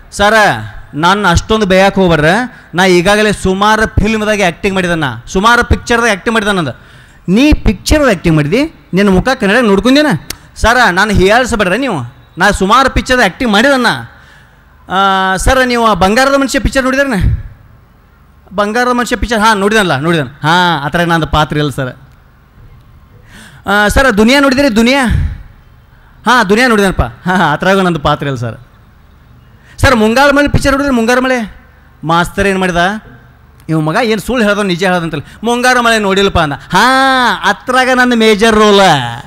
ಸರ ನಾನು ಅಷ್ಟೊಂದು ಬೇಯಕ್ಕೆ ಹೋಗ್ಬಾರ್ರೆ ನಾ ಈಗಾಗಲೇ ಸುಮಾರು ಫಿಲ್ಮ್ದಾಗ ಆ್ಯಕ್ಟಿಂಗ್ ಮಾಡಿದನ್ನ ಸುಮಾರು ಪಿಕ್ಚರ್ದಾಗ ಆ್ಯಕ್ಟಿಂಗ್ ಮಾಡಿದಾನಂದ ನೀ ಪಿಕ್ಚರ್ದಾಗ ಆ್ಯಕ್ಟಿಂಗ್ ಮಾಡಿದಿ ನಿನ್ನ ಮುಖ ಕನ್ನಡ ನೋಡ್ಕೊಂಡೇನ ಸರ ನಾನು ಹೇಳ್ಸಬೇಡ್ರೆ ನೀವು ನಾ ಸುಮಾರು ಪಿಕ್ಚರ್ದಾಗ ಆ್ಯಕ್ಟಿಂಗ್ ಮಾಡಿದನ್ನ ಸರ್ ನೀವು ಬಂಗಾರದ ಮನುಷ್ಯ ಪಿಕ್ಚರ್ ನೋಡಿದಾರೆ ಬಂಗಾರದ ಮನುಷ್ಯ ಪಿಕ್ಚರ್ ಹಾಂ ನೋಡಿದನಲ್ಲ ನೋಡಿದಾನ ಹಾಂ ಆ ಥರ ನಂದು ಪಾತ್ರ ಇಲ್ಲ ಸರ್ ಸರ್ ದುನಿಯಾ ನೋಡಿದಿರಿ ದುನಿಯಾ ಹಾಂ ದುನಿಯಾ ನೋಡಿದನಪ್ಪ ಹಾಂ ಆ ಥರ ನಂದು ಪಾತ್ರ ಇಲ್ಲ ಸರ್ ಸರ್ ಮುಂಗಾರು ಮಳೆ ಪಿಕ್ಚರ್ ನೋಡಿದ್ರೆ ಮುಂಗಾರು ಮಳೆ ಮಾಸ್ತರ್ ಏನು ಮಾಡಿದ ಇವ್ ಮಗ ಏನು ಸುಳ್ಳು ಹೇಳ್ದ ನಿಜ ಹೇಳ್ದಂತಲ್ಲ ಮುಂಗಾರು ಮಳೆ ನೋಡಿಲ್ಲಪ್ಪ ಅಂದ ಹಾಂ ಅತ್ರಾಗ ನನ್ನ ಮೇಜರ್ ರೋಲ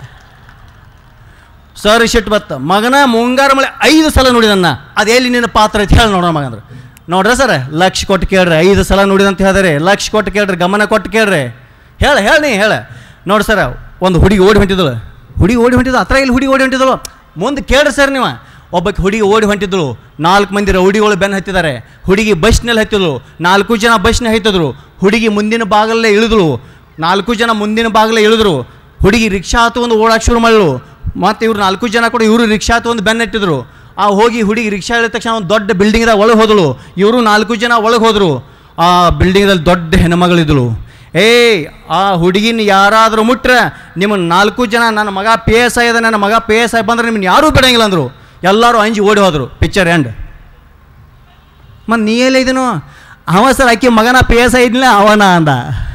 ಸರ್ ಶೆಟ್ ಬತ್ತ ಮಗನ ಮುಂಗಾರು ಮಳೆ ಐದು ಸಲ ನೋಡಿದನ್ನ ಅದೆಲ್ಲಿ ನಿನ್ನ ಪಾತ್ರ ಐತೆ ಹೇಳಿ ನೋಡೋಣ ಮಗ ಅಂದ್ರೆ ನೋಡ್ರ ಸರ್ ಲಕ್ಷ ಕೊಟ್ಟು ಕೇಳ್ರಿ ಐದು ಸಲ ನೋಡಿದಂತ ಹೇಳಿದ್ರೆ ಲಕ್ಷ ಕೊಟ್ಟು ಕೇಳ್ರಿ ಗಮನ ಕೊಟ್ಟು ಕೇಳ್ರಿ ಹೇಳ ಹೇಳಿ ಹೇಳ ನೋಡಿ ಸರ್ ಒಂದು ಹುಡುಗಿ ಓಡಿ ಹೊಂಟಿದಳು ಹುಡುಗಿ ಓಡಿ ಹೊಂಟಿದ್ಳು ಹತ್ರ ಇಲ್ಲಿ ಹುಡುಗಿ ಓಡಿ ಹೊಂಟಿದಳು ಮುಂದೆ ಕೇಳ್ರಿ ಸರ್ ನೀವು ಒಬ್ಬಕ್ಕೆ ಹುಡುಗಿ ಓಡಿ ಹೊಂಟಿದ್ಳು ನಾಲ್ಕು ಮಂದಿ ರೌಡಿಗಳು ಬೆನ್ನು ಹತ್ತಿದ್ದಾರೆ ಹುಡುಗಿ ಬಸ್ನಲ್ಲಿ ಹತ್ತಿದ್ಳು ನಾಲ್ಕು ಜನ ಬಸ್ನ ಹತ್ತಿದ್ರು ಹುಡುಗಿ ಮುಂದಿನ ಬಾಗಲೇ ಇಳಿದಳು ನಾಲ್ಕು ಜನ ಮುಂದಿನ ಬಾಗಲೇ ಇಳಿದ್ರು ಹುಡುಗಿ ರಿಕ್ಷಾ ಒಂದು ಓಡಾಕ್ ಶುರು ಮಾಡಲು ಮತ್ತು ಇವ್ರು ನಾಲ್ಕು ಜನ ಕೂಡ ಇವರು ರಿಕ್ಷಾ ಒಂದು ಬೆನ್ನು ಹತ್ತಿದ್ರು ಆ ಹೋಗಿ ಹುಡುಗಿ ರಿಕ್ಷಾ ಇಳಿದ ತಕ್ಷಣ ಒಂದು ದೊಡ್ಡ ಬಿಲ್ಡಿಂಗ್ದಾಗ ಒಳಗೆ ಹೋದಳು ಇವರು ನಾಲ್ಕು ಜನ ಒಳಗೆ ಹೋದರು ಆ ಬಿಲ್ಡಿಂಗ್ದಲ್ಲಿ ದೊಡ್ಡ ಹೆಣ್ಮಗಳಿದ್ಳು ಏಯ್ ಆ ಹುಡುಗಿನ ಯಾರಾದರೂ ಮುಟ್ರೆ ನಿಮ್ಮ ನಾಲ್ಕು ಜನ ನನ್ನ ಮಗ ಪಿ ಎಸ್ ಐ ಅದ ನನ್ನ ಮಗ ಪಿ ಎಸ್ ಐ ಬಂದ್ರೆ ನಿಮ್ಮನ್ನ ಯಾರೂ ಬಿಡಂಗಿಲ್ಲ ಅಂದರು ಎಲ್ಲರೂ ಅಂಜಿ ಓಡಿ ಹೋದರು ಪಿಕ್ಚರ್ ಎಂಡ್ ಮತ್ತು ನೀ ಎಲ್ಲ ಇದನು ಅವ ಸರ್ ಆಕೆ ಮಗನ ಪಿ ಎಸ್ ಐ ಇದ್ನಿಲ್ಲ ಅವನ ಅಂದ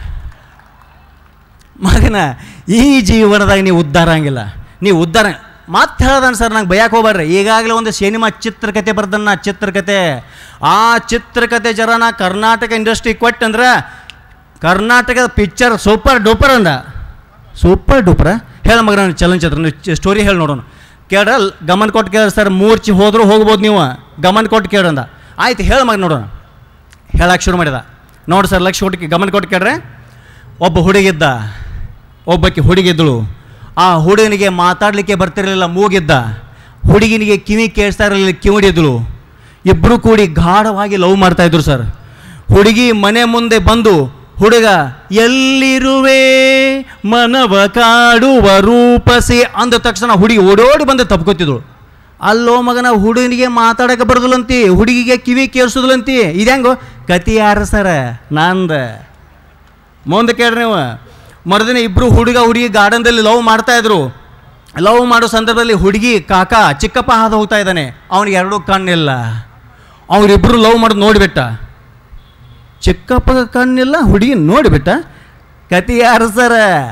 ಮಗನ ಈ ಜೀವನದಾಗ ನೀವು ಉದ್ಧಾರ ಹಂಗಿಲ್ಲ ನೀವು ಉದ್ಧಾರ ಮತ್ತೆ ಹೇಳ್ದಾನ ಸರ್ ನಂಗೆ ಬಯಕ್ಕೆ ಹೋಗ್ಬೇಡ್ರಿ ಈಗಾಗಲೇ ಒಂದು ಸಿನಿಮಾ ಚಿತ್ರಕಥೆ ಬರ್ದನ್ನ ಚಿತ್ರಕಥೆ ಆ ಚಿತ್ರಕಥೆ ಜರ ನಾ ಕರ್ನಾಟಕ ಇಂಡಸ್ಟ್ರಿ ಕೊಟ್ಟಂದ್ರೆ ಕರ್ನಾಟಕದ ಪಿಕ್ಚರ್ ಸೂಪರ್ ಡೂಪರ್ ಅಂದ ಸೂಪರ್ ಡೂಪರ ಹೇಳ ಮಗ ನಾನು ಚಲನಚಿತ್ರ ಸ್ಟೋರಿ ಹೇಳಿ ನೋಡೋಣ ಕೇಳ್ರ ಗಮನ ಕೊಟ್ಟು ಕೇಳಿ ಸರ್ ಮೂರ್ಚಿ ಹೋದರೂ ಹೋಗ್ಬೋದು ನೀವು ಗಮನ ಕೊಟ್ಟು ಕೇಳಂದ ಆಯ್ತು ಹೇಳ ಮಗ ನೋಡೋಣ ಹೇಳಕ್ಕೆ ಶುರು ಮಾಡಿದ ನೋಡಿ ಸರ್ ಲಕ್ಷ ಕೊಟ್ಟು ಗಮನ ಕೊಟ್ಟು ಕೇಳ್ರೆ ಒಬ್ಬ ಹುಡುಗಿದ್ದ ಒಬ್ಬಕ್ಕೆ ಹುಡುಗಿದ್ದಳು ಆ ಹುಡುಗನಿಗೆ ಮಾತಾಡಲಿಕ್ಕೆ ಬರ್ತಿರಲಿಲ್ಲ ಮೂಗಿದ್ದ ಹುಡುಗಿನಿಗೆ ಕಿವಿ ಕೇಳಿಸ್ತಾ ಇರಲಿಲ್ಲ ಕಿವಿಡಿದ್ಳು ಇಬ್ಬರು ಕೂಡಿ ಗಾಢವಾಗಿ ಲವ್ ಮಾಡ್ತಾ ಇದ್ರು ಸರ್ ಹುಡುಗಿ ಮನೆ ಮುಂದೆ ಬಂದು ಹುಡುಗ ಎಲ್ಲಿರುವೆ ಮನವ ಕಾಡುವ ರೂಪಸಿ ಅಂದ ತಕ್ಷಣ ಹುಡುಗಿ ಓಡೋಡಿ ಬಂದು ತಪ್ಕೋತಿದ್ಳು ಅಲ್ಲೋ ಮಗನ ಹುಡುಗನಿಗೆ ಮಾತಾಡಕ್ಕೆ ಬರೋದಿಲ್ಲಂತಿ ಹುಡುಗಿಗೆ ಕಿವಿ ಕೇಳಿಸೋದಿಲ್ಲಂತಿ ಇದ್ಯಾಂಗೋ ಕತಿ ಯಾರ ಸರ ನಂದ ಮುಂದೆ ಕೇಳ್ರಿ ನೀವು ಮರುದಿನ ಇಬ್ಬರು ಹುಡುಗ ಹುಡುಗಿ ಗಾರ್ಡನ್ದಲ್ಲಿ ಲವ್ ಮಾಡ್ತಾ ಇದ್ರು ಲವ್ ಮಾಡೋ ಸಂದರ್ಭದಲ್ಲಿ ಹುಡುಗಿ ಕಾಕ ಚಿಕ್ಕಪ್ಪ ಹಾದು ಹೋಗ್ತಾ ಇದ್ದಾನೆ ಅವನಿಗೆ ಎರಡೂ ಕಣ್ಣಿಲ್ಲ ಅವರಿಬ್ಬರು ಲವ್ ಮಾಡೋದು ನೋಡಿಬಿಟ್ಟ ಚಿಕ್ಕಪ್ಪ ಕಣ್ಣಿಲ್ಲ ಹುಡುಗಿ ನೋಡಿಬಿಟ್ಟ ಕತಿ ಯಾರು ಸರ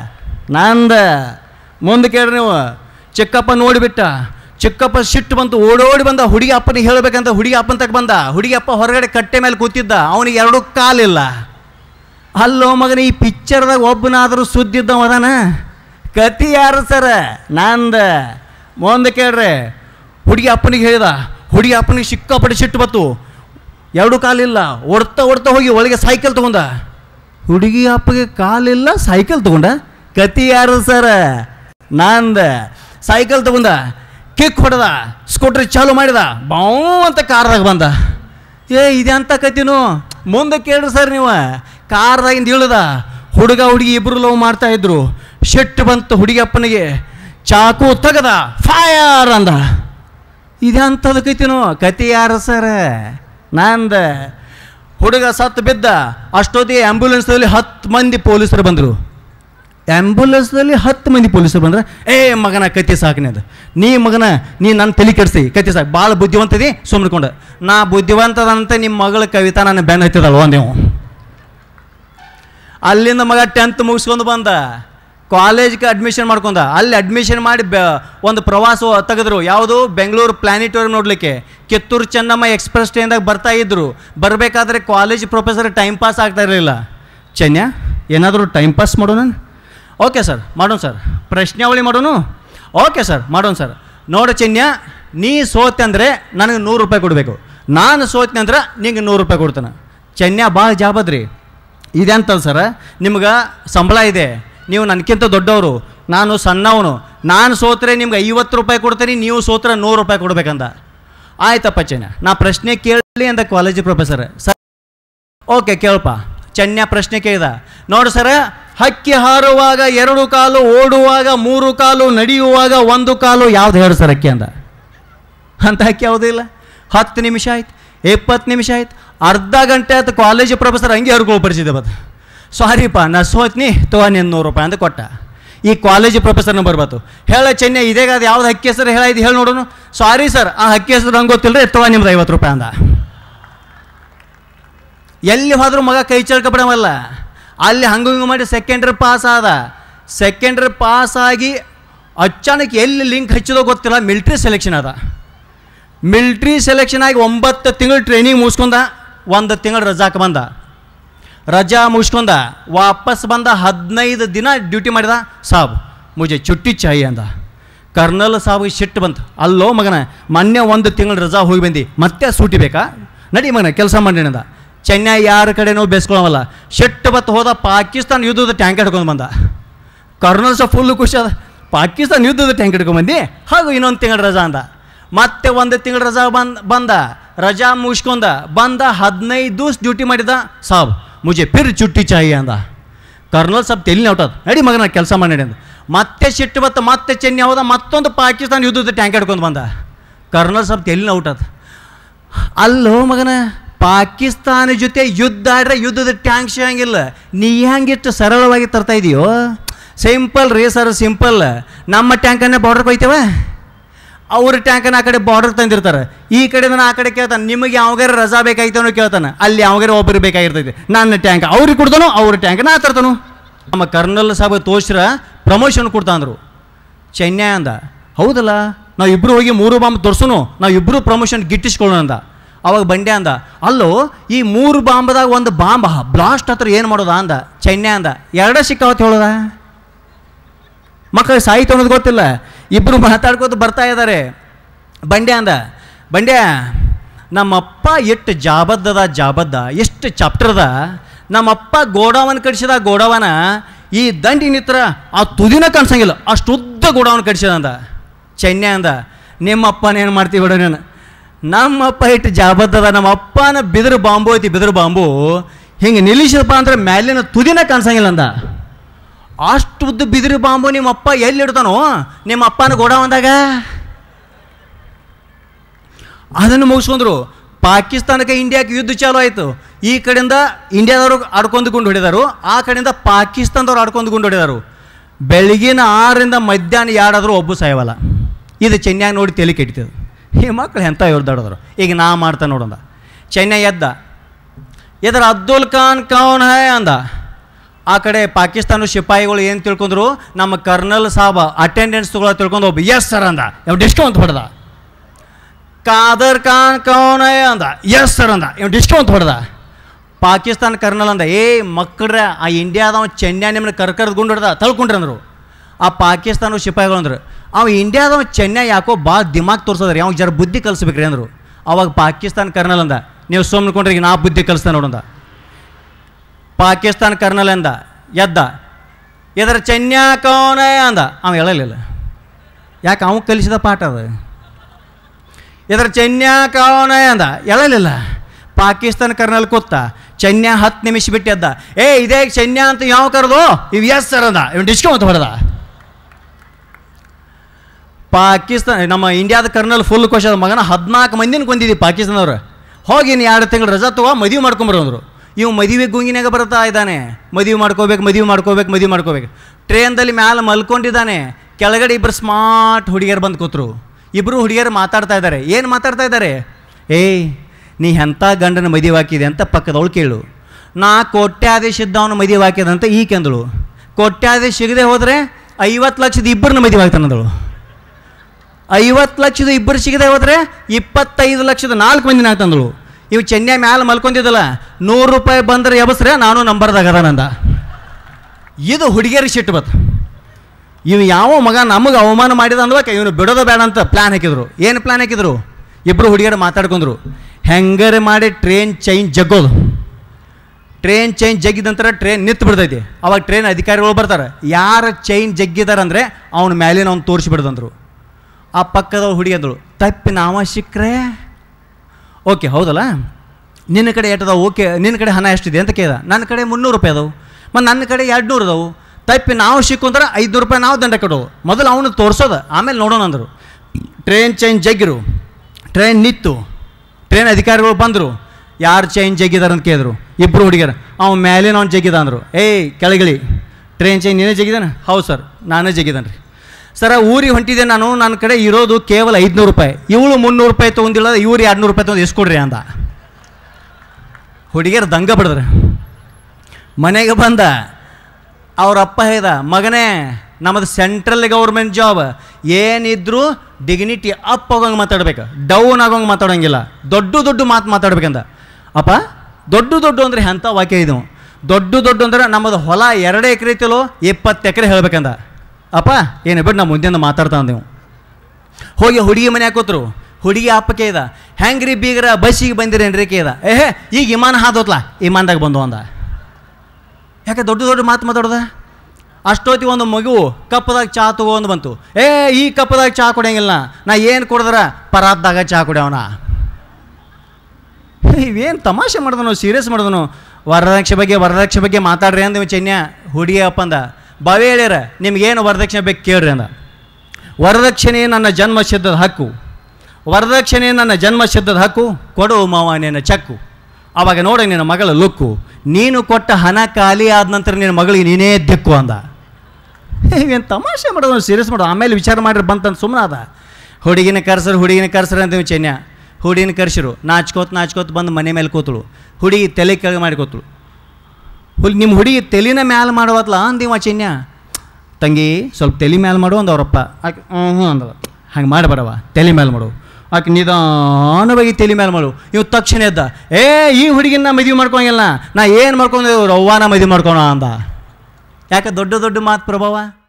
ನಂದ ಮುಂದೆ ಕೇಳ್ರಿ ನೀವು ಚಿಕ್ಕಪ್ಪ ನೋಡಿಬಿಟ್ಟ ಚಿಕ್ಕಪ್ಪ ಸಿಟ್ಟು ಬಂತು ಓಡೋಡಿ ಬಂದ ಹುಡುಗಿ ಅಪ್ಪನಿಗೆ ಹೇಳಬೇಕಂತ ಹುಡುಗಿ ಅಪ್ಪನ ತಕ್ಕ ಬಂದ ಹುಡುಗಿ ಅಪ್ಪ ಹೊರಗಡೆ ಕಟ್ಟೆ ಮೇಲೆ ಕೂತಿದ್ದ ಅವನಿಗೆ ಎರಡೂ ಕಾಲಿಲ್ಲ ಅಲ್ಲೋ ಮಗನ ಈ ಪಿಕ್ಚರ್ದಾಗ ಒಬ್ಬನಾದರೂ ಸುದ್ದಿದ್ದವ ಅದಾನ ಕತಿ ಯಾರು ಸರ ನಂದ ಮುಂದೆ ಕೇಳ್ರಿ ಹುಡುಗಿ ಅಪ್ಪನಿಗೆ ಹೇಳಿದ ಹುಡುಗಿ ಅಪ್ಪನಿಗೆ ಸಿಕ್ಕಾಪಟ್ಟೆ ಸಿಟ್ಟು ಬತ್ತು ಎರಡು ಕಾಲಿಲ್ಲ ಓಡ್ತಾ ಓಡ್ತಾ ಹೋಗಿ ಒಳಗೆ ಸೈಕಲ್ ತಗೊಂಡ ಹುಡುಗಿ ಅಪ್ಪಗೆ ಕಾಲಿಲ್ಲ ಸೈಕಲ್ ತಗೊಂಡ ಕತಿ ಯಾರು ಸರ ನಂದ ಸೈಕಲ್ ತಗೊಂಡ ಕಿಕ್ ಹೊಡೆದ ಸ್ಕೂಟ್ರಿ ಚಾಲು ಮಾಡಿದ ಬಾವು ಅಂತ ಕಾರ್ದಾಗ ಬಂದ ಏ ಇದೆಂತ ಕತಿನು ಮುಂದೆ ಕೇಳ್ರಿ ಸರ್ ನೀವು ಕಾರ್ದಾಗಿಂದ ಇಳಿದ ಹುಡುಗ ಹುಡುಗಿ ಇಬ್ರು ಲವ್ ಮಾಡ್ತಾ ಇದ್ರು ಶೆಟ್ ಬಂತು ಹುಡುಗಿ ಅಪ್ಪನಿಗೆ ಚಾಕು ತೆಗದ ಫೈರ್ ಅಂದ ಇದೆಂಥದ್ದು ಕೈತಿನೋ ಕತಿ ಯಾರು ಸರ್ ನಂದ ಹುಡುಗ ಸತ್ತು ಬಿದ್ದ ಅಷ್ಟೊತ್ತಿಗೆ ಆ್ಯಂಬುಲೆನ್ಸ್ನಲ್ಲಿ ಹತ್ತು ಮಂದಿ ಪೊಲೀಸರು ಬಂದರು ಆ್ಯಂಬುಲೆನ್ಸ್ನಲ್ಲಿ ಹತ್ತು ಮಂದಿ ಪೊಲೀಸರು ಬಂದ್ರೆ ಏ ಮಗನ ಕತ್ತಿ ಸಾಕನೆ ಅದು ನೀ ಮಗನ ನೀ ನನ್ನ ತಲೆ ಕೆಡಿಸಿ ಕತ್ತಿ ಸಾಕು ಭಾಳ ಬುದ್ಧಿವಂತದಿ ಸುಮ್ಮನೆ ನಾ ಬುದ್ಧಿವಂತದಂತ ನಿಮ್ಮ ಮಗಳ ಕವಿತಾ ನನ್ನ ಬೆನ್ನ ಹತ್ತಿದಲ್ವ ನೀವು ಅಲ್ಲಿಂದ ಮಗ ಟೆಂತ್ ಮುಗಿಸ್ಕೊಂಡು ಬಂದ ಕಾಲೇಜ್ಗೆ ಅಡ್ಮಿಷನ್ ಮಾಡ್ಕೊಂಡ ಅಲ್ಲಿ ಅಡ್ಮಿಷನ್ ಮಾಡಿ ಬೆ ಒಂದು ಪ್ರವಾಸ ತೆಗೆದ್ರು ಯಾವುದು ಬೆಂಗಳೂರು ಪ್ಲಾನಿಟೋರಿಯಂ ನೋಡಲಿಕ್ಕೆ ಕಿತ್ತೂರು ಚೆನ್ನಮ್ಮ ಎಕ್ಸ್ಪ್ರೆಸ್ ಟ್ರೈನ್ದಾಗ ಬರ್ತಾ ಇದ್ರು ಬರಬೇಕಾದ್ರೆ ಕಾಲೇಜ್ ಪ್ರೊಫೆಸರ್ ಟೈಮ್ ಪಾಸ್ ಆಗ್ತಾ ಇರಲಿಲ್ಲ ಚನ್ಯ ಏನಾದರೂ ಟೈಮ್ ಪಾಸ್ ಮಾಡೋಣ ಓಕೆ ಸರ್ ಮಾಡೋಣ ಸರ್ ಪ್ರಶ್ನಾವಳಿ ಮಾಡೋಣ ಓಕೆ ಸರ್ ಮಾಡೋಣ ಸರ್ ನೋಡು ಚನ್ಯ ನೀ ಸೋತೆ ಅಂದರೆ ನನಗೆ ನೂರು ರೂಪಾಯಿ ಕೊಡಬೇಕು ನಾನು ಸೋತ್ನೆ ಅಂದ್ರೆ ನಿಂಗೆ ನೂರು ರೂಪಾಯಿ ಕೊಡ್ತಾನೆ ಚನ್ಯ ಭಾಳ ಜಾಬದ್ರಿ ಇದೆಂತಲ್ಲ ಸರ ನಿಮ್ಗೆ ಸಂಬಳ ಇದೆ ನೀವು ನನಗಿಂತ ದೊಡ್ಡವರು ನಾನು ಸಣ್ಣವನು ನಾನು ಸೋತ್ರೆ ನಿಮ್ಗೆ ಐವತ್ತು ರೂಪಾಯಿ ಕೊಡ್ತೀನಿ ನೀವು ಸೋತ್ರೆ ನೂರು ರೂಪಾಯಿ ಕೊಡ್ಬೇಕಂದ ಆಯ್ತಪ್ಪ ಚೆನ್ನ ನಾ ಪ್ರಶ್ನೆ ಕೇಳಲಿ ಅಂದ ಕಾಲೇಜ್ ಪ್ರೊಫೆಸರ್ ಸರ್ ಓಕೆ ಕೇಳಪ್ಪ ಚನ್ಯ ಪ್ರಶ್ನೆ ಕೇಳಿದ ನೋಡು ಸರ ಹಕ್ಕಿ ಹಾರುವಾಗ ಎರಡು ಕಾಲು ಓಡುವಾಗ ಮೂರು ಕಾಲು ನಡೆಯುವಾಗ ಒಂದು ಕಾಲು ಯಾವ್ದು ಹೇಳು ಸರ್ ಹಕ್ಕಿ ಅಂದ ಅಂತ ಹಕ್ಕಿ ಯಾವುದೂ ಇಲ್ಲ ಹತ್ತು ನಿಮಿಷ ಆಯ್ತು ಇಪ್ಪತ್ತು ನಿಮಿಷ ಆಯ್ತು ಅರ್ಧ ಗಂಟೆ ಆಯ್ತು ಕಾಲೇಜ್ ಪ್ರೊಫೆಸರ್ ಹಂಗೆ ಹರ್ಕೊಳ್ಳೋ ಪರಿಸ್ಥಿತಿ ಬತ್ತು ಸಾರಿಪ್ಪ ನಾ ಸೋತ್ನಿ ತಗೋ ನೀನು ನೂರು ರೂಪಾಯಿ ಅಂತ ಕೊಟ್ಟ ಈ ಕಾಲೇಜ್ ಪ್ರೊಫೆಸರ್ನ ಬರ್ಬಾತು ಹೇಳ ಚೆನ್ನೈ ಇದೇಗ ಅದು ಯಾವ್ದು ಹಕ್ಕಿ ಹೆಸರು ಹೇಳಿದ್ದು ಹೇಳಿ ನೋಡೋಣ ಸಾರಿ ಸರ್ ಆ ಹಕ್ಕಿ ಹೆಸರು ನಂಗೆ ಗೊತ್ತಿಲ್ಲ ರೀ ತಗೋ ನಿಮ್ದು ಐವತ್ತು ರೂಪಾಯಿ ಅಂದ ಎಲ್ಲಿ ಹೋದ್ರೂ ಮಗ ಕೈ ಚಳ್ಕೊಬಿಡವಲ್ಲ ಅಲ್ಲಿ ಹಂಗೆ ಹಿಂಗೆ ಮಾಡಿ ಸೆಕೆಂಡ್ರಿ ಪಾಸ್ ಆದ ಸೆಕೆಂಡ್ರಿ ಪಾಸ್ ಆಗಿ ಅಚಾನಕ್ ಎಲ್ಲಿ ಲಿಂಕ್ ಹಚ್ಚಿದೋ ಗೊತ್ತಿಲ್ಲ ಮಿಲ್ಟ್ರಿ ಸೆಲೆಕ್ಷನ್ ಅದ ಮಿಲ್ಟ್ರಿ ಸೆಲೆಕ್ಷನ್ ಆಗಿ ಒಂಬತ್ತು ತಿಂಗಳು ಟ್ರೈನಿಂಗ್ ಮುಗಿಸ್ಕೊಂಡ ಒಂದು ತಿಂಗಳು ರಜಾಕ್ಕೆ ಬಂದ ರಜಾ ಮುಗಿಸ್ಕೊಂಡ ವಾಪಸ್ ಬಂದ ಹದಿನೈದು ದಿನ ಡ್ಯೂಟಿ ಮಾಡಿದ ಸಾಬ್ ಮುಜೆ ಚುಟ್ಟಿ ಚಾಯಿ ಅಂದ ಕರ್ನಲ್ ಸಾಬ್ಗೆ ಸಿಟ್ಟು ಬಂತು ಅಲ್ಲೋ ಮಗನ ಮೊನ್ನೆ ಒಂದು ತಿಂಗಳು ರಜಾ ಹೋಗಿ ಬಂದು ಮತ್ತೆ ಸೂಟಿ ಬೇಕಾ ನಡಿ ಮಗನ ಕೆಲಸ ಮಾಡಿ ಅಂದ ಚೆನ್ನೈ ಯಾರ ಕಡೆನೂ ಬೇಸ್ಕೊಳ್ಳೋವಲ್ಲ ಸಿಟ್ಟು ಬತ್ತು ಹೋದ ಪಾಕಿಸ್ತಾನ ಯುದ್ಧದ ಟ್ಯಾಂಕ್ ಹಿಡ್ಕೊಂಡು ಬಂದ ಕರ್ನಲ್ ಸಾಬ್ ಫುಲ್ಲು ಖುಷಿ ಅದ ಪಾಕಿಸ್ತಾನ ಯುದ್ಧದ ಟ್ಯಾಂಕ್ ಹಿಡ್ಕೊಂಡು ಬಂದು ಹಾಗೂ ಇನ್ನೊಂದು ತಿಂಗಳು ರಜಾ ಅಂದ ಮತ್ತೆ ಒಂದು ತಿಂಗಳು ರಜಾ ಬಂದ ಬಂದ ರಜಾ ಮುಗಿಸ್ಕೊಂಡ ಬಂದ ಹದಿನೈದು ದಿವ್ಸ ಡ್ಯೂಟಿ ಮಾಡಿದ ಸಾಬ್ ಮುಜೆ ಫಿರ್ ಚುಟ್ಟಿ ಚಾಯಿ ಅಂದ ಕರ್ನಲ್ ಸಾಬ್ ತೆಲಿ ಹೊಟ್ಟದ ನಡಿ ಮಗನ ಕೆಲಸ ಮಾಡಿ ಅಂದ ಮತ್ತೆ ಸಿಟ್ಟು ಬತ್ತ ಮತ್ತೆ ಚೆನ್ನೈ ಹೋದ ಮತ್ತೊಂದು ಪಾಕಿಸ್ತಾನ ಯುದ್ಧದ ಟ್ಯಾಂಕ್ ಹಿಡ್ಕೊಂಡು ಬಂದ ಕರ್ನಲ್ ಸಾಬ್ ತೆಲಿನ ಔಟದ ಅಲ್ಲೋ ಮಗನ ಪಾಕಿಸ್ತಾನ ಜೊತೆ ಯುದ್ಧ ಆಡ್ರೆ ಯುದ್ಧದ ಟ್ಯಾಂಕ್ ಸಿಗಂಗಿಲ್ಲ ನೀ ಹೆಂಗಿಷ್ಟು ಸರಳವಾಗಿ ತರ್ತಾ ಇದೆಯೋ ಸಿಂಪಲ್ ರೀ ಸರ್ ಸಿಂಪಲ್ ನಮ್ಮ ಟ್ಯಾಂಕನ್ನೇ ಬಾರ್ಡರ್ಗೆ ಹೋಯ್ತೇವ ಅವ್ರ ಟ್ಯಾಂಕನ್ನ ಆ ಕಡೆ ಬಾರ್ಡರ್ ತಂದಿರ್ತಾರೆ ಈ ಕಡೆಯಿಂದ ಆ ಕಡೆ ಕೇಳ್ತಾನೆ ನಿಮಗೆ ಯಾವಾಗಾರ ರಜಾ ಬೇಕಾಯ್ತಾನೋ ಕೇಳ್ತಾನೆ ಅಲ್ಲಿ ಯಾವಾಗಾರ ಒಬ್ಬರು ಬೇಕಾಗಿರ್ತೈತಿ ನನ್ನ ಟ್ಯಾಂಕ್ ಅವ್ರಿಗೆ ಕೊಡ್ತಾನೋ ಅವ್ರ ಟ್ಯಾಂಕ್ ನಾ ತರ್ತಾನು ನಮ್ಮ ಕರ್ನಲ್ ಸಾಬ್ ತೋರ್ಸ್ರ ಪ್ರಮೋಷನ್ ಕೊಡ್ತಾಂದ್ರು ಚೆನ್ನೈ ಅಂದ ಹೌದಲ್ಲ ನಾವು ಇಬ್ಬರು ಹೋಗಿ ಮೂರು ಬಾಂಬ್ ತೋರ್ಸುನು ನಾವು ಇಬ್ಬರು ಪ್ರಮೋಷನ್ ಗಿಟ್ಟಿಸ್ಕೊಳ್ಳೋಣ ಅಂದ ಅವಾಗ ಬಂಡೆ ಅಂದ ಅಲ್ಲೋ ಈ ಮೂರು ಬಾಂಬ್ದಾಗ ಒಂದು ಬಾಂಬ್ ಬ್ಲಾಸ್ಟ್ ಹತ್ರ ಏನು ಮಾಡೋದ ಅಂದ ಚೆನ್ನೈ ಅಂದ ಎರಡೇ ಸಿಕ್ಕಾವತ್ತು ಹೇಳೋದ ಮಕ್ಕಳು ಸಾಹಿತ್ಯ ಅನ್ನೋದು ಗೊತ್ತಿಲ್ಲ ಇಬ್ಬರು ಮಾತಾಡ್ಕೋತ ಬರ್ತಾ ಇದ್ದಾರೆ ಬಂಡ್ಯ ಅಂದ ಬಂಡ್ಯ ನಮ್ಮಪ್ಪ ಎಷ್ಟು ಜಾಬದ್ದದ ಜಾಬದ್ದ ಎಷ್ಟು ಚಾಪ್ಟರ್ದ ನಮ್ಮಪ್ಪ ಗೋಡಾವನ್ ಕಡಿಸಿದ ಗೋಡಾವನ ಈ ದಂಡಿ ನಿತ್ರ ಆ ತುದಿನ ಕಾಣಿಸಂಗಿಲ್ಲ ಅಷ್ಟು ಉದ್ದ ಗೋಡಾವನ್ ಕಡಿಸಿದ ಅಂದ ಚೆನ್ನೈ ಅಂದ ನಿಮ್ಮಪ್ಪನ ಏನು ಮಾಡ್ತೀವಿ ಬಿಡು ನೀನು ನಮ್ಮಪ್ಪ ಇಟ್ಟು ಜಾಬದ್ದದ ನಮ್ಮ ಅಪ್ಪನ ಬಿದಿರು ಬಾಂಬು ಐತಿ ಬಿದಿರು ಬಾಂಬು ಹಿಂಗೆ ನಿಲ್ಲಿಸಿದಪ್ಪ ಅಂದ್ರೆ ಮ್ಯಾಲಿನ ತುದಿನ ಕಾಣಿಸಂಗಿಲ್ಲ ಅಂದ ಅಷ್ಟು ಉದ್ದ ಬಿದಿರು ಬಾಂಬು ನಿಮ್ಮ ಅಪ್ಪ ಎಲ್ಲಿ ಇಡ್ತಾನೋ ನಿಮ್ಮ ಅಪ್ಪನ ಗೋಡಾವಂದಾಗ ಅದನ್ನು ಮುಗಿಸ್ಕೊಂಡ್ರು ಪಾಕಿಸ್ತಾನಕ್ಕೆ ಇಂಡಿಯಾಕ್ಕೆ ಯುದ್ಧ ಚಾಲು ಆಯಿತು ಈ ಕಡೆಯಿಂದ ಇಂಡಿಯಾದವರು ಆಡ್ಕೊಂಡು ಗುಂಡು ಹೊಡೆದಾರು ಆ ಕಡೆಯಿಂದ ಪಾಕಿಸ್ತಾನದವ್ರು ಆಡ್ಕೊಂಡು ಗುಂಡು ಹೊಡೆದಾರು ಬೆಳಗಿನ ಆರರಿಂದ ಮಧ್ಯಾಹ್ನ ಯಾರಾದರೂ ಒಬ್ಬ ಸಾಯವಲ್ಲ ಇದು ಚೆನ್ನೈ ನೋಡಿ ತಲೆ ಕೆಟ್ಟಿದ್ದು ಈ ಮಕ್ಳು ಎಂಥ ಇವ್ರದಾಡಿದ್ರು ಈಗ ನಾ ಮಾಡ್ತಾ ನೋಡಂದ ಚೆನ್ನೈ ಎದ್ದ ಇದರ ಅಬ್ದುಲ್ ಖಾನ್ ಕೌನ್ ಹೈ ಅಂದ ಆ ಕಡೆ ಪಾಕಿಸ್ತಾನ ಸಿಪಾಯಿಗಳು ಏನು ತಿಳ್ಕೊಂಡ್ರು ನಮ್ಮ ಕರ್ನಲ್ ಸಾಬ ಅಟೆಂಡೆನ್ಸ್ ತಗೊಳ್ಳೋ ತಿಳ್ಕೊಂಡು ಒಬ್ಬ ಎಸ್ ಸರ್ ಅಂದ ಇವ್ ಡಿಸ್ಕೌಂಟ್ ಹೊಡೆದ ಕಾದರ್ ಖಾನ್ ಕೌನ್ ಹೈ ಅಂದ ಎಸ್ ಸರ್ ಅಂದ ಇವ್ ಡಿಸ್ಕೌಂಟ್ ಹೊಡೆದ ಪಾಕಿಸ್ತಾನ ಕರ್ನಲ್ ಅಂದ ಏ ಮಕ್ಕಳ್ರೆ ಆ ಇಂಡಿಯಾದವ ಚೆನ್ನೈ ನಿಮ್ಮನ್ನ ಕರ್ಕರ್ದು ಗುಂಡು ಹೊಡೆದ ತಳ್ಕೊಂಡ್ರಿ ಅಂದರು ಆ ಪಾಕಿಸ್ತಾನ ಸಿಪಾಯಿಗಳು ಅಂದ್ರು ಅವ ಇಂಡಿಯಾದವ ಚೆನ್ನೈ ಯಾಕೋ ಭಾಳ ದಿಮಾಗ್ ತೋರ್ಸೋದ್ರಿ ಅವ್ನು ಜರ ಬುದ್ಧಿ ಕಲಿಸ್ಬೇಕ್ರಿ ಅಂದರು ಅವಾಗ ಪಾಕಿಸ್ತಾನ ಕರ್ನಲ್ ಅಂದ ನೀವು ಸುಮ್ಮನೆ ಈಗ ನಾ ಬುದ್ಧಿ ಕಲಿಸ್ತಾ ನೋಡಂದ ಪಾಕಿಸ್ತಾನ ಕರ್ನಲ್ ಅಂದ ಎದ್ದ ಇದರ ಚೆನ್ಯ ಕೌನ ಅಂದ ಅವ ಹೇಳಲಿಲ್ಲ ಯಾಕೆ ಅವ ಕಲಿಸಿದ ಪಾಠ ಅದು ಇದರ ಚೆನ್ಯ ಕೌನ ಅಂದ ಹೇಳಲಿಲ್ಲ ಪಾಕಿಸ್ತಾನ ಕರ್ನಲ್ ಕೂತ ಚೆನ್ಯ ಹತ್ತು ನಿಮಿಷ ಬಿಟ್ಟು ಎದ್ದ ಏ ಇದೇ ಚೆನ್ಯ ಅಂತ ಯಾವ ಕರೆದು ಇವು ಎಸ್ ಸರ್ ಅಂದ ಇವ್ ಡಿಸ್ಕೌಂಟ್ ಹೊಡೆದ ಪಾಕಿಸ್ತಾನ ನಮ್ಮ ಇಂಡಿಯಾದ ಕರ್ನಲ್ ಫುಲ್ ಖುಷಿ ಅದ ಮಗನ ಹದಿನಾಲ್ಕು ಮಂದಿನ ಕೊಂದಿದ್ದಿ ಪಾಕಿಸ್ತಾನದವ್ರು ಹೋಗಿ ಇನ್ನು ಎರಡು ತಿಂಗಳು ರಜಾ ತಗೋ ಮದುವೆ ಮಾಡ್ಕೊಂಬರು ಅಂದರು ಇವು ಮದುವೆ ಗುಂಗಿನಾಗ ಬರ್ತಾ ಇದ್ದಾನೆ ಮದುವೆ ಮಾಡ್ಕೋಬೇಕು ಮದುವೆ ಮಾಡ್ಕೋಬೇಕು ಮದುವೆ ಮಾಡ್ಕೋಬೇಕು ಟ್ರೈನ್ದಲ್ಲಿ ಮ್ಯಾಲೆ ಮಲ್ಕೊಂಡಿದ್ದಾನೆ ಕೆಳಗಡೆ ಇಬ್ಬರು ಸ್ಮಾರ್ಟ್ ಹುಡುಗಿಯರು ಬಂದು ಕೂತರು ಇಬ್ಬರು ಹುಡುಗಿಯರು ಮಾತಾಡ್ತಾ ಇದ್ದಾರೆ ಏನು ಮಾತಾಡ್ತಾ ಇದ್ದಾರೆ ಏಯ್ ನೀ ಎಂಥ ಗಂಡನ ಮದುವೆ ಹಾಕಿದೆ ಅಂತ ಪಕ್ಕದವಳು ಕೇಳು ನಾ ಕೋಟ್ಯಾಧೀಶ ಇದ್ದವನು ಮದುವೆ ಹಾಕಿದೆ ಅಂತ ಈ ಕೆಂದಳು ಕೋಟ್ಯಾಧೀಶ ಸಿಗದೆ ಹೋದರೆ ಐವತ್ತು ಲಕ್ಷದ ಇಬ್ಬರನ್ನ ಮದುವೆ ಆಗ್ತಾನಂದಳು ಐವತ್ತು ಲಕ್ಷದ ಇಬ್ಬರು ಸಿಗದೆ ಹೋದರೆ ಇಪ್ಪತ್ತೈದು ಲಕ್ಷದ ನಾಲ್ಕು ಮಂದಿನ ಆಗ್ತಂದಳು ಇವು ಚೆನ್ನೈ ಮ್ಯಾಲೆ ಮಲ್ಕೊಂತಿದ್ದಲ್ಲ ನೂರು ರೂಪಾಯಿ ಬಂದರೆ ಎಬಸ್ರೆ ನಾನು ನಂಬರ್ದಾಗ ಅದಾನಂದ ಇದು ಹುಡುಗಿಯರಿಗೆ ಸಿಟ್ಟು ಬತ್ತು ಇವು ಯಾವ ಮಗ ನಮಗೆ ಅವಮಾನ ಮಾಡಿದ ಅಂದ್ಬೇಕು ಇವನು ಬಿಡೋದು ಬೇಡ ಅಂತ ಪ್ಲ್ಯಾನ್ ಹಾಕಿದ್ರು ಏನು ಪ್ಲ್ಯಾನ್ ಹಾಕಿದ್ರು ಇಬ್ಬರು ಹುಡುಗಿಯರು ಮಾತಾಡ್ಕೊಂಡ್ರು ಹೆಂಗಾರೆ ಮಾಡಿ ಟ್ರೈನ್ ಚೈನ್ ಜಗ್ಗೋದು ಟ್ರೈನ್ ಚೈನ್ ಜಗ್ಗಿದ ನಂತರ ಟ್ರೈನ್ ನಿಂತು ಬಿಡ್ತೈತಿ ಅವಾಗ ಟ್ರೈನ್ ಅಧಿಕಾರಿಗಳು ಬರ್ತಾರೆ ಯಾರು ಚೈನ್ ಜಗ್ಗಿದಾರೆ ಅಂದರೆ ಅವ್ನ ಮ್ಯಾಲಿನ ಅವ್ನು ತೋರಿಸ್ಬಿಡ್ದಂದ್ರು ಆ ಪಕ್ಕದ ಹುಡುಗಿಯದಳು ತಪ್ಪಿ ನಾವ ಸಿಕ್ಕರೆ ಓಕೆ ಹೌದಲ್ಲ ನಿನ್ನ ಕಡೆ ಎಟ್ಟದಾವು ಓಕೆ ನಿನ್ನ ಕಡೆ ಹಣ ಎಷ್ಟಿದೆ ಅಂತ ಕೇಳ್ದ ನನ್ನ ಕಡೆ ಮುನ್ನೂರು ರೂಪಾಯಿ ಅದಾವು ಮತ್ತು ನನ್ನ ಕಡೆ ಎರಡು ನೂರು ಅದಾವು ತಪ್ಪಿ ನಾವು ಸಿಕ್ಕೊಂದ್ರೆ ಐದುನೂರು ರೂಪಾಯಿ ನಾವು ದಂಡ ಕೊಡೋದು ಮೊದಲು ಅವನು ತೋರಿಸೋದು ಆಮೇಲೆ ನೋಡೋಣ ಅಂದರು ಟ್ರೈನ್ ಚೈನ್ ಜಗ್ಗಿರು ಟ್ರೈನ್ ನಿತ್ತು ಟ್ರೈನ್ ಅಧಿಕಾರಿಗಳು ಬಂದರು ಯಾರು ಚೈನ್ ಜಗ್ಗಿದಾರ ಅಂತ ಕೇಳಿದ್ರು ಇಬ್ಬರು ಹುಡುಗಿಯರು ಅವ್ನು ಮೇಲಿನ ಅವ್ನು ಜಗ್ಗಿದ ಅಂದರು ಏಯ್ ಕೆಳಗಿಳಿ ಟ್ರೈನ್ ಚೈನ್ ನೀನೇ ಜಗ್ಗಿದಾನ ಹೌದು ಸರ್ ನಾನೇ ಜಗ್ಗಿದ್ದಾನೆ ರೀ ಸರ ಊರಿಗೆ ಹೊಂಟಿದ್ದೆ ನಾನು ನನ್ನ ಕಡೆ ಇರೋದು ಕೇವಲ ಐದುನೂರು ರೂಪಾಯಿ ಇವಳು ಮುನ್ನೂರು ರೂಪಾಯಿ ತೊಗೊಂಡಿಲ್ಲ ಇವ್ರು ಎರಡು ನೂರು ರೂಪಾಯಿ ತೊಗೊಂಡು ಎಷ್ಟು ಕೊಡ್ರಿ ಅಂದ ಹುಡುಗಿಯರು ದಂಗ ಬಿಡಿದ್ರೆ ಮನೆಗೆ ಬಂದ ಅವ್ರ ಅಪ್ಪ ಹೇಳ್ದ ಮಗನೇ ನಮ್ಮದು ಸೆಂಟ್ರಲ್ ಗೌರ್ಮೆಂಟ್ ಜಾಬ್ ಏನಿದ್ರು ಡಿಗ್ನಿಟಿ ಅಪ್ ಆಗೋಂಗೆ ಮಾತಾಡ್ಬೇಕು ಡೌನ್ ಆಗೋಂಗೆ ಮಾತಾಡೋಂಗಿಲ್ಲ ದೊಡ್ಡ ದೊಡ್ಡ ಮಾತು ಮಾತಾಡ್ಬೇಕಂದ ಅಪ್ಪ ದೊಡ್ಡ ದೊಡ್ಡ ಅಂದರೆ ಎಂಥ ವಾಕ್ಯ ಇದು ದೊಡ್ಡ ದೊಡ್ಡ ಅಂದ್ರೆ ನಮ್ಮದು ಹೊಲ ಎರಡು ಎಕರೆ ಐತಿಲೋ ಇಪ್ಪತ್ತು ಎಕರೆ ಹೇಳ್ಬೇಕಂದ ಅಪ್ಪ ಏನು ಬಿಟ್ಟು ನಾ ಮುಂದೆಂದು ಮಾತಾಡ್ತಾ ಅಂದೆವು ಹೋಗಿ ಹುಡುಗಿ ಮನೆ ಹಾಕೋತ್ರು ಹುಡುಗಿ ಅಪ್ಪ ಕೇಳ್ದ ಹೆಂಗ್ರಿ ಬೀಗರ ಬಸ್ಸಿಗೆ ಬಂದಿರೇನ್ರಿ ಕೇಳ್ದ ಏಹೇ ಈಗ ವಿಮಾನ ಹಾದೋತ್ಲ ವಿಮಾನದಾಗ ಬಂದು ಅಂದ ಯಾಕೆ ದೊಡ್ಡ ದೊಡ್ಡ ಮಾತು ಮಾತಾಡ್ದ ಅಷ್ಟೊತ್ತಿ ಒಂದು ಮಗು ಕಪ್ಪದಾಗ ಚಾ ತಗೊಂಡು ಬಂತು ಏ ಈ ಕಪ್ಪದಾಗ ಚಾ ಕುಡಿಯಂಗಿಲ್ಲ ನಾ ಏನು ಕುಡಿದ್ರ ಪರಾತ್ದಾಗ ಚಾ ಕುಡಿಯವನ ಇವೇನು ತಮಾಷೆ ಮಾಡಿದನು ಸೀರಿಯಸ್ ಮಾಡಿದನು ವರದಕ್ಷಿಣೆ ಬಗ್ಗೆ ವರದಕ್ಷಿಣೆ ಬಗ್ಗೆ ಮಾತಾಡ್ರಿ ಅಂದ ಚೆನ್ಯ ಹುಡುಗಿ ಅಪ್ಪ ಅಂದ ಬಾವೇ ಹೇಳ್ಯಾರ ನಿಮ್ಗೇನು ವರದಕ್ಷಿಣೆ ಬೇಕು ಕೇಳ್ರಿ ಅಂದ ವರದಕ್ಷಿಣೆ ನನ್ನ ಜನ್ಮ ಸಿದ್ಧದ ಹಕ್ಕು ವರದಕ್ಷಿಣೆ ನನ್ನ ಜನ್ಮ ಸಿದ್ಧದ ಹಕ್ಕು ಕೊಡು ಮಾವ ನಿನ್ನ ಚಕ್ಕು ಅವಾಗ ನೋಡ ನಿನ್ನ ಮಗಳ ಲುಕ್ಕು ನೀನು ಕೊಟ್ಟ ಹಣ ಖಾಲಿ ಆದ ನಂತರ ನಿನ್ನ ಮಗಳಿಗೆ ನೀನೇ ದಿಕ್ಕು ಅಂದ ಏನು ತಮಾಷೆ ಮಾಡೋದು ಸೀರಿಯಸ್ ಮಾಡೋದು ಆಮೇಲೆ ವಿಚಾರ ಮಾಡಿರಿ ಬಂತಂದು ಸುಮ್ಮನೆ ಅದ ಹುಡುಗಿನ ಕರ್ಸರು ಹುಡುಗಿನ ಕರ್ಸರು ಅಂತೀವಿ ಚೆನ್ಯ ಹುಡುಗಿನ ಕರ್ಸಿರು ನಾಚ್ಕೋತ ನಾಚ್ಕೋತ ಬಂದು ಮನೆ ಮೇಲೆ ಕೂತಳು ಹುಡುಗಿ ತಲೆ ಕೆಳಗೆ ಮಾಡಿ ಕೂತಳು ಹುಲ್ ನಿಮ್ಮ ಹುಡುಗಿ ತಲೆನ ಮ್ಯಾಲೆ ಮಾಡುವತ್ಲ ಅಂದಿವ ಚೆನ್ಯ ತಂಗಿ ಸ್ವಲ್ಪ ತಲೆ ಮ್ಯಾಲೆ ಮಾಡು ಅಂದ ಅವರಪ್ಪ ಆಕೆ ಹ್ಞೂ ಹ್ಞೂ ಅಂದವ ಹಂಗೆ ಮಾಡಬೇಡವ ತಲೆ ಮ್ಯಾಲೆ ಮಾಡು ಆಕೆ ನಿಧಾನವಾಗಿ ತಲೆ ಮ್ಯಾಲೆ ಮಾಡು ಇವ್ ತಕ್ಷಣ ಎದ್ದ ಏ ಈ ಹುಡುಗಿನ ಮದುವೆ ಮಾಡ್ಕೊಂಗಿಲ್ಲ ನಾ ಏನು ಮಾಡ್ಕೊಂಡು ಅವ್ವಾನ ಮದುವೆ ಮಾಡ್ಕೊಳ ಅಂದ ಯಾಕೆ ದೊಡ್ಡ ದೊಡ್ಡ ಮಾತು ಪ್ರಭಾವ